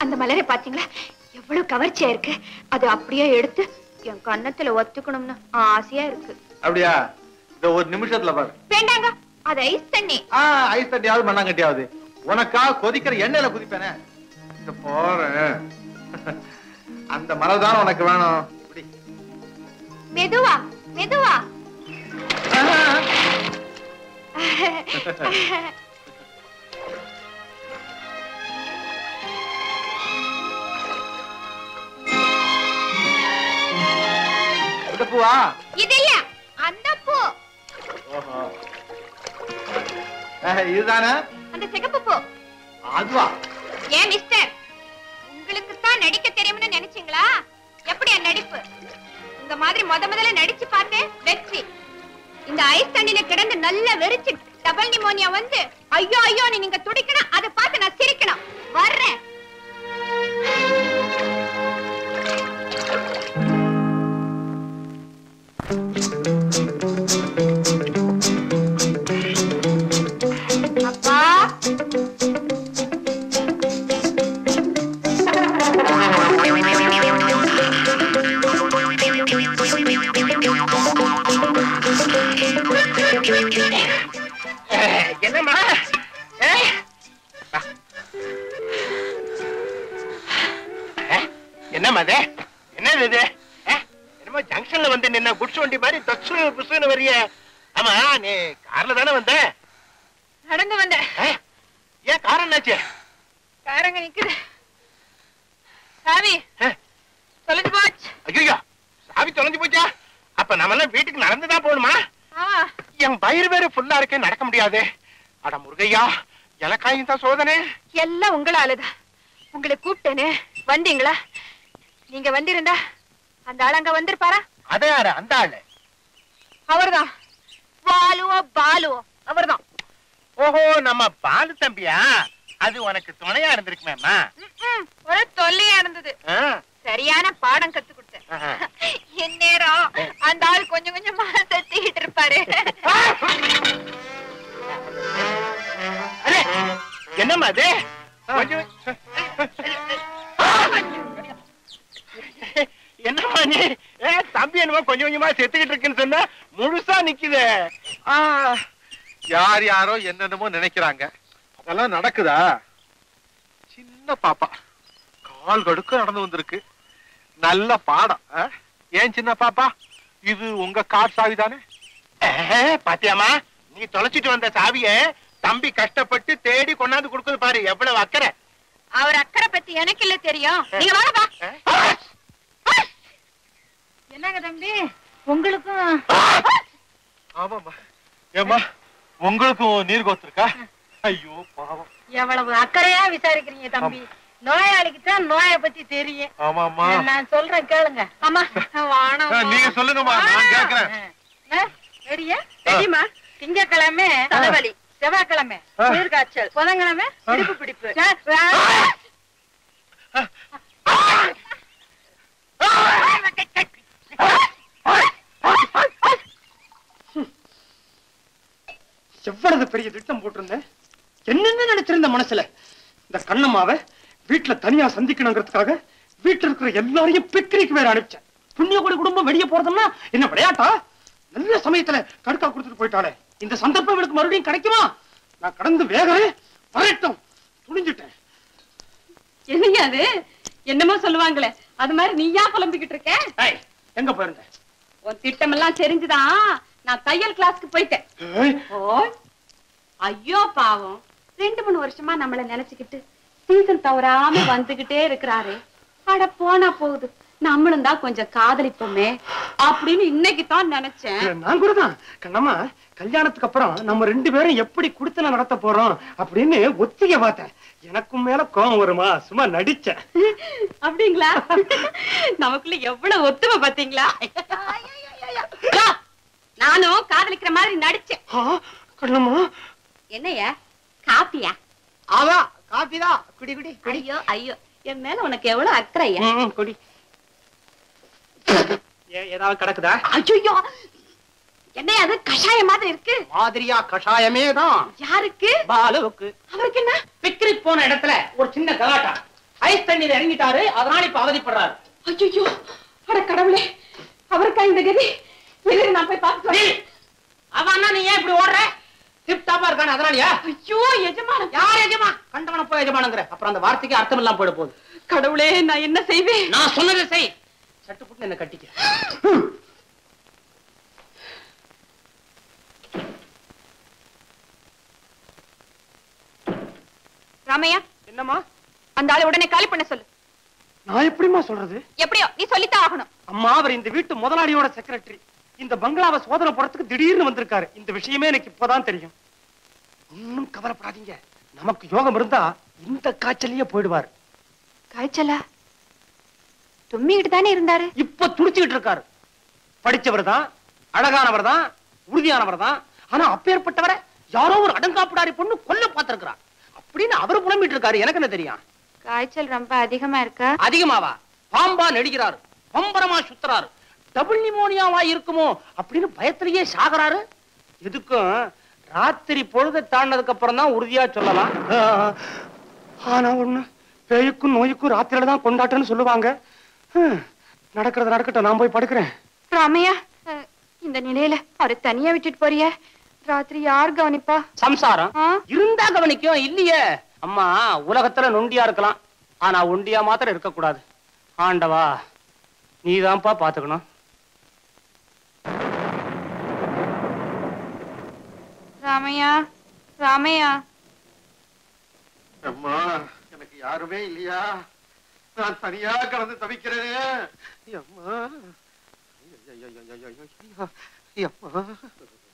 அந்த மலரை பாத்தீங்களா எவ்வளவு கவர்ச்சியா இருக்கு அது அப்படியே எடுத்து என் கன்னத்துல ஒத்துக்கணும்னு ஆசையா இருக்கு அப்படியா இந்த ஒரு நிமிஷத்துல பாரு வேண்டாங்க அது ஐஸ் தண்ணி ஆ ஐஸ் தட்டியாவது மண்ணாங்கட்டியாவது உனக்கா கொதிக்கிற எண்ணெயில குதிப்பேனே இந்த போறேன் அந்த மலர் தான் உனக்கு வேணும் இப்படி. மெதுவா மெதுவா இந்த பூவா இது இல்ல அந்த பூ ஓஹோ அஹ், இதுதானே அந்த சிகப்பு பூ அதுவா ஏன் மிஸ்டர் உங்களுக்கு தான் நடிக்க தெரியும்னு நினைச்சீங்களா எப்படி என் நடிப்பு உங்க மாதிரி முத முதல்ல நடிச்சு பார்த்தேன் வெற்றி இந்த ஐஸ் தண்ணில கிடந்து நல்லா வெறிச்சு டபுள் நிமோனியா வந்து ஐயோ ஐயோ நீங்க துடிக்கணும் அதை பார்த்து நான் சிரிக்கணும் வர்றேன் அப்பா என்னம்மா ஏய். ஏ, என்னம்மா இது என்னது இது ஏ, என்னமோ ஜங்ஷன்ல வந்து நின்ன குட்ஸ் வண்டி மாதிரி தச்சு புசுன்னு வரிய ஆமா நீ கார்ல தானே வந்த நடந்து வந்தேன் ஏ, ஏன் கார் என்னாச்சு காரங்க நிக்குது சாவி ஏ, தொலைஞ்சு போச்சு ஐயோ சாவி தொலைஞ்சு போச்சா அப்ப நம்ம எல்லாம் வீட்டுக்கு நடந்துதான் போகணுமா ஆமா என் வயிறு வேற ஃபுல்லா இருக்கு நடக்க முடியாது அட முருகையா எனக்காயும் தான் சோதனை எல்லாம் உங்களாலதான் உங்களை கூப்பிட்டேனே வந்தீங்களா நீங்க வந்திருந்தா அந்த ஆள் அங்க வந்திருப்பாரா அதே யாரு அந்த ஆளு அவர்தான் பாலுவோ பாலுவோ அவர்தான் ஓஹோ நம்ம பாலு தம்பியா அது உனக்கு துணையா இருந்திருக்குமேம்மா ம்ம், ஒரே தொல்லையா இருந்தது ஆ, சரியான பாடம் கத்து கொடுத்தேன் ஆஹா. இந்நேரம் அந்த ஆள் கொஞ்சம் கொஞ்சமா தத்திக்கிட்டு இருப்பாரு அடே, என்னம்மா அது கொஞ்சம் என்னம்மா நீ ஏ தம்பி என்னமோ கொஞ்சம் கொஞ்சமா செத்துக்கிட்டு இருக்குன்னு சொன்னா முழுசா நிக்குதே ஆ, யார் யாரோ என்னென்னமோ நினைக்கிறாங்க அதெல்லாம் நடக்குதா சின்ன பாப்பா கால் கடுக்க நடந்து வந்திருக்கு நல்ல பாடம் ஆ? ஏன் சின்ன பாப்பா இது உங்க கார் சாவி தானே ஏ, பாத்தியாம்மா நீ தொலைச்சிட்டு வந்த சாவிய தம்பி கஷ்டப்பட்டு தேடி கொண்டாந்து கொடுக்குது பாரு எவ்வளவு அக்கறை அவர் அக்கறை பத்தி எனக்கு இல்ல தெரியும் நீங்க வாங்கப்பா ஆ? என்னங்க தம்பி உங்களுக்கும் ஆமாம்மா ஏம்மா உங்களுக்கும் நீர் கோத்திருக்கா ஐயோ பாவம் எவ்வளவு அக்கறையா விசாரிக்கிறீங்க தம்பி நோயாளிக்கு தான் நோயை பத்தி தெரியும் ஆமாம்மா நான் சொல்றேன் கேளுங்க ஆமா வானம் ஆ, நீங்க சொல்லுங்கம்மா நான் கேக்குறேன் ரெடியா ரெடிமா திங்கக்கிழமை தலைவலி. செவ்வாய்க்கிழமை ஆ. நீர்காய்ச்சல் புதன்கிழமை இடுப்பு பிடிப்பு எவ்வளவு பெரிய திட்டம் போட்டிருந்தேன் என்னென்ன நினைச்சிருந்த மனசுல இந்த கண்ணம்மாவை வீட்டுல தனியா சந்திக்கணுங்கிறதுக்காக வீட்டுல இருக்கிற எல்லாரையும் பிக்னிக் வேற அனுப்பிச்சேன் புண்ணியகுடி குடும்பம் வெளியே போறதுன்னா என்ன விளையாட்டா நல்ல சமயத்துல கடுக்கா கொடுத்துட்டு போயிட்டாளே இந்த சந்தர்ப்பம் எனக்கு மறுபடியும் கிடைக்குமா நான் கடந்து வேகிறேன் வரட்டும் துணிஞ்சிட்டேன் என்னங்க அது என்னமோ சொல்லுவாங்களே அது மாதிரி நீயா புலம்பிக்கிட்டு இருக்க ஏய், எங்க போயிருந்த உன் திட்டம் எல்லாம் தெரிஞ்சுதான் நான் தையல் கிளாஸ்க்கு போயிட்டேன் ஏய், ஓய் ஐயோ பாவம் ரெண்டு மூணு வருஷமா நம்மள நினைச்சுக்கிட்டு சீசன் தவறாம வந்துகிட்டே இருக்கிறாரு அட போனா போகுது நம்மளும் தான் கொஞ்சம் காதலிப்போமே அப்படின்னு இன்னைக்கு தான் நினைச்சேன் நான் கூட தான் கண்ணம்மா கல்யாணத்துக்கு அப்புறம் நம்ம ரெண்டு பேரும் எப்படி குடுத்தன நடத்த போறோம் அப்படின்னு ஒத்திகை பார்த்தேன் எனக்கும் மேல கோபம் வருமா சும்மா நடிச்சேன் அப்படிங்களா நமக்குள்ள எவ்வளவு ஒத்துமை பாத்தீங்களா யோ, நானும் காதலிக்கிற மாதிரி நடிச்சேன் ஆ, கண்ணம்மா என்னையா காப்பியா அதான் காபி தான் குடி குடி ஐயோ ஐயோ என் மேல உனக்கு எவ்வளவு அக்கறையா ம், ம், குடி ஏ- ஏதாவது கிடக்குதா ஐயோ என்ன அது கஷாயம் மாதிரி இருக்கு மாதிரியா கஷாயமே தான் யாருக்கு பாலுவுக்கு அவருக்கு என்ன பிக்னிக் போன இடத்துல ஒரு சின்ன கலாட்டா ஐஸ் தண்ணீர் இறங்கிட்டாரு அதனால இப்ப அவதிப்படுறாரு ஐயோ அட கடவுளே அவருக்கா இந்த கதி எதிரி நான் போய் பார்த்து டேய், அவன் அண்ணா நீ ஏன் இப்படி ஓடுற டிப் டாப்பா இருக்கானே அதனாலயா ஐயோ எஜமானம் யார் எஜமா கண்டவன போய் எஜமானுங்கிற அப்புறம் அந்த வார்த்தைக்கு அர்த்தம் இல்லாம போயிட போகுது கடவுளே நான் என்ன செய்வேன் நான் சொன்னதை செய் சட்டு புட்டு என்ன கட்டிக்க ராமையா என்னம்மா அந்த ஆளை உடனே காலி பண்ண சொல்லு நான் எப்படிம்மா சொல்றது எப்படியோ நீ சொல்லித்தான் ஆகணும் அம்மா அவர் இந்த வீட்டு முதலாளியோட செக்ரட்டரி இந்த பங்களாவை சோதனை போறதுக்கு திடீர்னு வந்திருக்காரு இந்த விஷயமே எனக்கு இப்பதான் தெரியும் ஒன்னும் கவலைப்படாதீங்க நமக்கு யோகம் இருந்தா இந்த காய்ச்சலையே போயிடுவார் காய்ச்சலா தும்மிக்கிட்டு தானே இருந்தாரு இப்ப துடிச்சுக்கிட்டு இருக்காரு படிச்சவர் தான் அழகானவர் தான் உறுதியானவர் தான் ஆனா அப்பேற்பட்டவரை யாரோ ஒரு அடங்காப்பிடாரி பொண்ணு கொல்ல பார்த்திருக்கிறார் அப்படின்னு அவர் புலம்பிட்டு இருக்காரு எனக்கு என்ன தெரியும் காய்ச்சல் ரொம்ப அதிகமா இருக்கா அதிகமாவா பாம்பா நடிக்கிறாரு பம்பரமா சுத்துறாரு டபுள் நிமோனியாவா இருக்குமோ அப்படின்னு பயத்திலேயே சாகுறாரு எதுக்கும் ராத்திரி பொழுது தாண்டதுக்கு அப்புறம் தான் உறுதியா சொல்லலாம் ஆனா ஒண்ணு பேய்க்கும் நோய்க்கும் ராத்திரியில தான் கொண்டாட்டம்னு சொல்லுவாங்க ஹம், நடக்கிறது நடக்கட்டும் நான் போய் படுக்கிறேன் ராமையா அஹ், இந்த நிலையில அவரை தனியா விட்டுட்டு போறிய ராத்திரி யார் கவனிப்பா சம்சாரம் ஆ? இருந்தா கவனிக்கும் இல்லையே அம்மா உலகத்துல நொண்டியா இருக்கலாம் ஆனா ஒண்டியா மாத்திரம் இருக்கக்கூடாது ஆண்டவா நீதான்ப்பா பாத்துக்கணும் ராமையா ராமையா அம்மா எனக்கு யாருமே இல்லையா நான் தனியா கடந்து தவிக்கிறேனே அம்மா ஐயையையையையையையோ. அம்மா